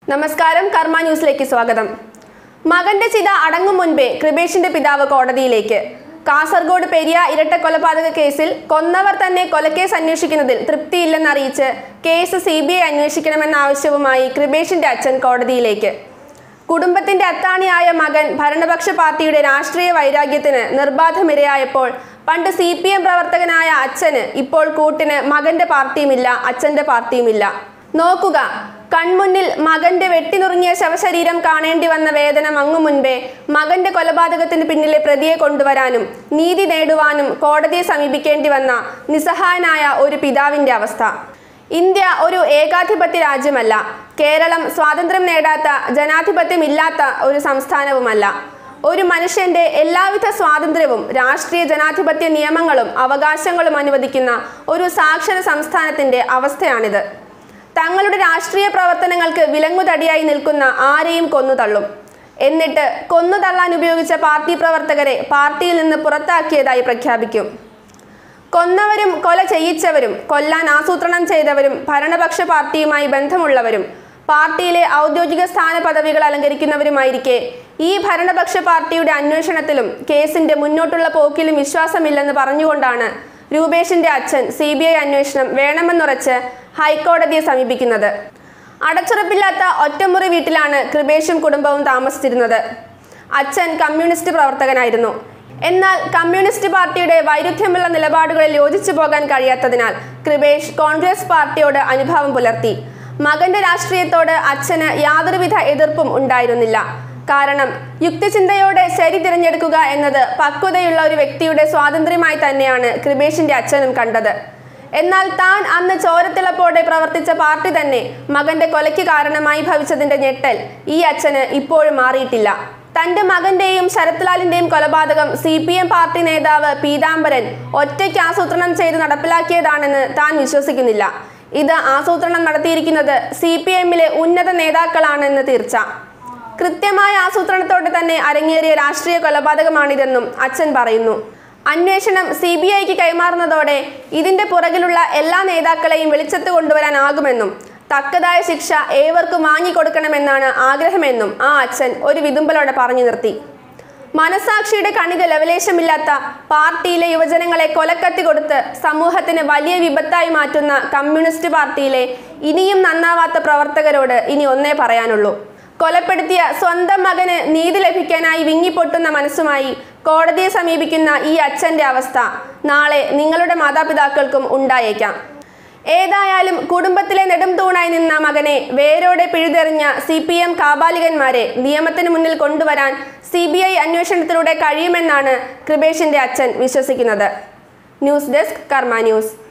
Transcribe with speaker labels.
Speaker 1: നമസ്കാരം കർമ്മ ന്യൂസിലേക്ക് സ്വാഗതം മകന്റെ ചിത അടങ്ങും മുൻപേ കൃപേഷിന്റെ പിതാവ് കോടതിയിലേക്ക് കാസർഗോഡ് പെരിയ ഇരട്ട കൊലപാതക കേസിൽ കൊന്നവർ തന്നെ കൊലക്കേസ് അന്വേഷിക്കുന്നതിൽ തൃപ്തിയില്ലെന്നറിയിച്ച് കേസ് സി ബി ഐ അന്വേഷിക്കണമെന്ന ആവശ്യവുമായി കൃപേഷിന്റെ അച്ഛൻ കോടതിയിലേക്ക് കുടുംബത്തിന്റെ അത്താണിയായ മകൻ ഭരണപക്ഷ പാർട്ടിയുടെ രാഷ്ട്രീയ വൈരാഗ്യത്തിന് നിർബാധമിരയായപ്പോൾ പണ്ട് സി പി എം പ്രവർത്തകനായ അച്ഛന് ഇപ്പോൾ കൂട്ടിന് മകന്റെ പാർട്ടിയുമില്ല അച്ഛന്റെ പാർട്ടിയുമില്ല നോക്കുക കൺമുന്നിൽ മകന്റെ വെട്ടിനുറുങ്ങിയ ശവശരീരം കാണേണ്ടി വന്ന വേദന മങ്ങു മുൻപേ മകന്റെ കൊലപാതകത്തിന് പിന്നിലെ പ്രതിയെ കൊണ്ടുവരാനും നീതി നേടുവാനും കോടതിയെ സമീപിക്കേണ്ടി വന്ന നിസ്സഹായനായ ഒരു പിതാവിന്റെ അവസ്ഥ ഇന്ത്യ ഒരു ഏകാധിപത്യ രാജ്യമല്ല കേരളം സ്വാതന്ത്ര്യം നേടാത്ത ജനാധിപത്യമില്ലാത്ത ഒരു സംസ്ഥാനവുമല്ല ഒരു മനുഷ്യന്റെ എല്ലാവിധ സ്വാതന്ത്ര്യവും രാഷ്ട്രീയ ജനാധിപത്യ നിയമങ്ങളും അവകാശങ്ങളും അനുവദിക്കുന്ന ഒരു സാക്ഷര സംസ്ഥാനത്തിന്റെ അവസ്ഥയാണിത് തങ്ങളുടെ രാഷ്ട്രീയ പ്രവർത്തനങ്ങൾക്ക് വിലങ്ങുതടിയായി നിൽക്കുന്ന ആരെയും കൊന്നുതള്ളും എന്നിട്ട് കൊന്നുതള്ളാൻ ഉപയോഗിച്ച പാർട്ടി പ്രവർത്തകരെ പാർട്ടിയിൽ നിന്ന് പുറത്താക്കിയതായി പ്രഖ്യാപിക്കും കൊന്നവരും കൊല ചെയ്യിച്ചവരും കൊല്ലാൻ ആസൂത്രണം ചെയ്തവരും ഭരണപക്ഷ പാർട്ടിയുമായി ബന്ധമുള്ളവരും പാർട്ടിയിലെ ഔദ്യോഗിക സ്ഥാന പദവികൾ അലങ്കരിക്കുന്നവരുമായിരിക്കെ ഈ ഭരണപക്ഷ പാർട്ടിയുടെ അന്വേഷണത്തിലും കേസിന്റെ മുന്നോട്ടുള്ള പോക്കിലും വിശ്വാസമില്ലെന്ന് പറഞ്ഞുകൊണ്ടാണ് രൂപേഷിന്റെ അച്ഛൻ സി ബി ഐ അന്വേഷണം വേണമെന്നുറച്ച് ഹൈക്കോടതിയെ സമീപിക്കുന്നത് അടച്ചുറപ്പില്ലാത്ത ഒറ്റമുറി വീട്ടിലാണ് കൃപേഷും കുടുംബവും താമസിച്ചിരുന്നത് അച്ഛൻ കമ്മ്യൂണിസ്റ്റ് പ്രവർത്തകനായിരുന്നു എന്നാൽ കമ്മ്യൂണിസ്റ്റ് പാർട്ടിയുടെ വൈരുദ്ധ്യമുള്ള നിലപാടുകളിൽ യോജിച്ചു പോകാൻ കഴിയാത്തതിനാൽ കൃപേഷ് കോൺഗ്രസ് പാർട്ടിയോട് അനുഭാവം പുലർത്തി മകന്റെ രാഷ്ട്രീയത്തോട് അച്ഛന് യാതൊരുവിധ എതിർപ്പും ഉണ്ടായിരുന്നില്ല കാരണം യുക്തിചിന്തയോടെ ശരി തിരഞ്ഞെടുക്കുക എന്നത് പക്വതയുള്ള ഒരു വ്യക്തിയുടെ സ്വാതന്ത്ര്യമായി തന്നെയാണ് കൃപേഷിന്റെ അച്ഛനും കണ്ടത് എന്നാൽ താൻ അന്ന് ചോരത്തിളപ്പോടെ പ്രവർത്തിച്ച പാർട്ടി തന്നെ മകന്റെ കൊലയ്ക്ക് കാരണമായി ഭവിച്ചതിന്റെ ഞെട്ടൽ ഈ അച്ഛന് ഇപ്പോഴും മാറിയിട്ടില്ല തന്റെ മകന്റെയും ശരത്ലാലിന്റെയും കൊലപാതകം സി പി എം പാർട്ടി നേതാവ് പീതാംബരൻ ഒറ്റയ്ക്ക് ആസൂത്രണം ചെയ്ത് നടപ്പിലാക്കിയതാണെന്ന് താൻ വിശ്വസിക്കുന്നില്ല ഇത് ആസൂത്രണം നടത്തിയിരിക്കുന്നത് സി പി എമ്മിലെ ഉന്നത നേതാക്കളാണെന്ന് തീർച്ച കൃത്യമായ ആസൂത്രണത്തോടെ തന്നെ അരങ്ങേറിയ രാഷ്ട്രീയ കൊലപാതകമാണിതെന്നും അച്ഛൻ പറയുന്നു അന്വേഷണം സി ബി ഐക്ക് കൈമാറുന്നതോടെ ഇതിന്റെ പുറകിലുള്ള എല്ലാ നേതാക്കളെയും വെളിച്ചത്ത് കൊണ്ടുവരാനാകുമെന്നും തക്കതായ ശിക്ഷ ഏവർക്കും വാങ്ങിക്കൊടുക്കണമെന്നാണ് ആഗ്രഹമെന്നും ആ അച്ഛൻ ഒരു വിതുമ്പലോടെ പറഞ്ഞു നിർത്തി മനസാക്ഷിയുടെ കണിക ലവലേശമില്ലാത്ത പാർട്ടിയിലെ യുവജനങ്ങളെ കൊലക്കത്തി കൊടുത്ത് സമൂഹത്തിന് വലിയ വിപത്തായി മാറ്റുന്ന കമ്മ്യൂണിസ്റ്റ് പാർട്ടിയിലെ ഇനിയും നന്നാവാത്ത പ്രവർത്തകരോട് ഇനി ഒന്നേ പറയാനുള്ളൂ കൊലപ്പെടുത്തിയ സ്വന്തം മകന് നീതി ലഭിക്കാനായി വിങ്ങിപ്പൊട്ടുന്ന മനസ്സുമായി കോടതിയെ സമീപിക്കുന്ന ഈ അച്ഛന്റെ അവസ്ഥ നാളെ നിങ്ങളുടെ മാതാപിതാക്കൾക്കും ഉണ്ടായേക്കാം ഏതായാലും കുടുംബത്തിലെ നെടും തൂണായി നിന്ന മകനെ വേരോടെ പിഴുതെറിഞ്ഞ സി പി എം കാബാലികന്മാരെ നിയമത്തിന് മുന്നിൽ കൊണ്ടുവരാൻ സി ബി ഐ അന്വേഷണത്തിലൂടെ കഴിയുമെന്നാണ് കൃപേഷിന്റെ അച്ഛൻ വിശ്വസിക്കുന്നത് ന്യൂസ് ഡെസ്ക് കർമ്മ ന്യൂസ്